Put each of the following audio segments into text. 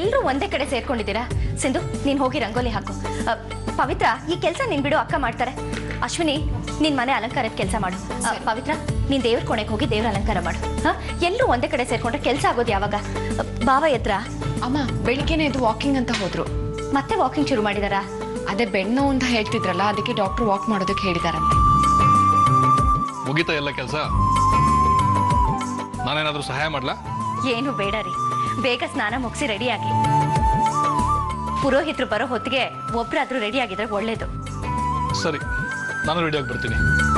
ಎಲ್ಲರೂ ಒಂದೇ ಕಡೆ ಸೇರ್ಕೊಂಡಿದ್ದೀರಾ ಸಿಂಧು ನೀನ್ ಹೋಗಿ ರಂಗೋಲಿ ಹಾಕು ಅ, ಪವಿತ್ರ ಈ ಕೆಲಸ ನೀನ್ ಬಿಡು ಅಕ್ಕ ಮಾಡ್ತಾರೆ ಅಶ್ವಿನಿ ನಿನ್ ಮನೆ ಅಲಂಕಾರದ ಕೆಲಸ ಮಾಡು ಅ, ಪವಿತ್ರ ನೀನ್ ದೇವ್ರ ಕೋಣೆಗೆ ಹೋಗಿ ದೇವ್ರ ಅಲಂಕಾರ ಮಾಡು ಹ ಎಲ್ಲರೂ ಒಂದೇ ಕಡೆ ಸೇರ್ಕೊಂಡ್ರೆ ಕೆಲಸ ಆಗೋದು ಯಾವಾಗ ಅ, ಬಾವ ಎದ್ರ ಅಮ್ಮ ಬೆಳಿಗ್ಗೆನೆ ಇದು ವಾಕಿಂಗ್ ಅಂತ ಹೋದ್ರು ಮತ್ತೆ ವಾಕಿಂಗ್ ಶುರು ಮಾಡಿದಾರಾ ಅದೇ ಬೆಣ್ಣು ಅಂತ ಹೇಳ್ತಿದ್ರಲ್ಲ ಅದಕ್ಕೆ ಡಾಕ್ಟರ್ ವಾಕ್ ಮಾಡೋದಕ್ಕೆ ಹೇಳಿದಾರಂತೆ ಮುಗಿತಾ ಎಲ್ಲ ಕೆಲಸ ನಾನೇನಾದ್ರೂ ಸಹಾಯ ಮಾಡ್ಲಾ ಏನು ಬೇಡ ರೀ ಬೇಗ ಸ್ನಾನ ಮುಗಿಸಿ ರೆಡಿಯಾಗಿ ಪುರೋಹಿತರು ಬರೋ ಹೊತ್ತಿಗೆ ಒಬ್ರಾದ್ರೂ ರೆಡಿ ಆಗಿದ್ರೆ ಒಳ್ಳೇದು ಸರಿ ನಾನು ರೆಡಿಯಾಗಿ ಬರ್ತೀನಿ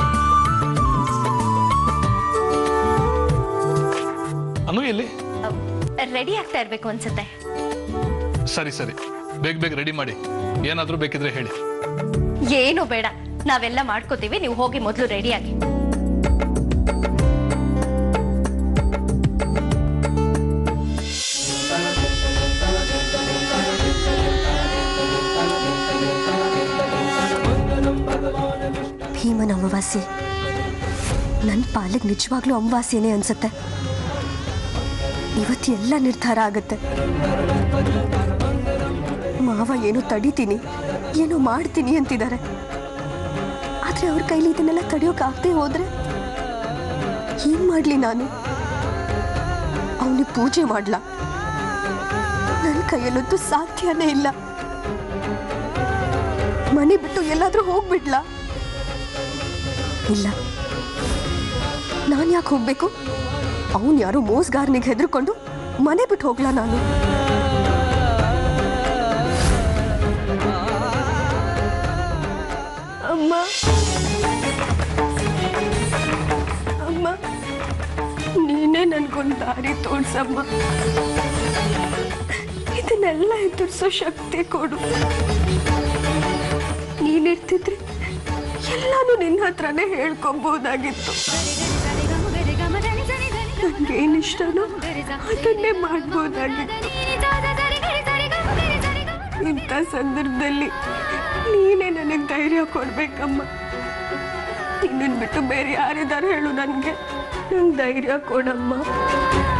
ಅನು ಎಲ್ಲಿ ರೆಡಿ ಆಗ್ತಾ ಇರ್ಬೇಕು ಅನ್ಸುತ್ತೆ ಸರಿ ಸರಿ ಬೇಗ ಬೇಗ ರೆಡಿ ಮಾಡಿ ಏನಾದರೂ ಬೇಕಿದ್ರೆ ಹೇಳಿ ಏನು ಬೇಡ ನಾವೆಲ್ಲ ಮಾಡ್ಕೋತೀವಿ ನೀವು ಹೋಗಿ ಮೊದಲು ರೆಡಿಯಾಗಿ ಭೀಮನ ಅಮಾವಾಸ್ಯೆ ನನ್ನ ಪಾಲಿಗೆ ನಿಜವಾಗ್ಲೂ ಅಮಾವಾಸ್ಯೆನೇ ಅನ್ಸುತ್ತೆ ಇವತ್ತು ಎಲ್ಲ ನಿರ್ಧಾರ ಆಗುತ್ತೆ ಮಾವ ಏನೋ ತಡಿತೀನಿ ಏನೋ ಮಾಡ್ತೀನಿ ಅಂತಿದ್ದಾರೆ ಆದ್ರೆ ಅವ್ರ ಕೈಲಿ ಇದನ್ನೆಲ್ಲ ತಡೆಯೋಕ್ಕಾಗದೆ ಹೋದ್ರೆ ಏನ್ ಮಾಡ್ಲಿ ನಾನು ಅವನಿಗೆ ಪೂಜೆ ಮಾಡ್ಲಾ ನನ್ನ ಕೈಯಲ್ಲಂತೂ ಸಾಧ್ಯನೇ ಇಲ್ಲ ಮನೆ ಬಿಟ್ಟು ಎಲ್ಲಾದ್ರೂ ಹೋಗ್ಬಿಡ್ಲಾ ಇಲ್ಲ ನಾನು ಯಾಕೆ ಹೋಗ್ಬೇಕು ಅವನು ಯಾರೋ ಮೋಸ್ಗಾರನಿಗೆ ಹೆದರ್ಕೊಂಡು ಮನೆ ಬಿಟ್ಟು ಹೋಗ್ಲಾ ನಾನು ಅಮ್ಮ ಅಮ್ಮ ನೀನೇ ನನ್ಗೊಂದು ದಾರಿ ತೋರ್ಸಮ್ಮ ಇದನ್ನೆಲ್ಲ ಎದುರಿಸೋ ಶಕ್ತಿ ಕೊಡು ನೀನಿರ್ತಿದ್ರೆ ಎಲ್ಲಾನು ನಿನ್ನ ಹತ್ರನೇ ಹೇಳ್ಕೊಬೋದಾಗಿತ್ತು ನನಗೇನಿಷ್ಟನೋ ಅದನ್ನೇ ಮಾಡ್ಬೋದಾಗಿತ್ತು ಇಂಥ ಸಂದರ್ಭದಲ್ಲಿ ನೀನೇ ನನಗೆ ಧೈರ್ಯ ಕೊಡ್ಬೇಕಮ್ಮ ನಿನ್ನನ್ನು ಬಿಟ್ಟು ಬೇರೆ ಯಾರಿದ್ದಾರೆ ಹೇಳು ನನಗೆ ನಂಗೆ ಧೈರ್ಯ ಕೊಡಮ್ಮ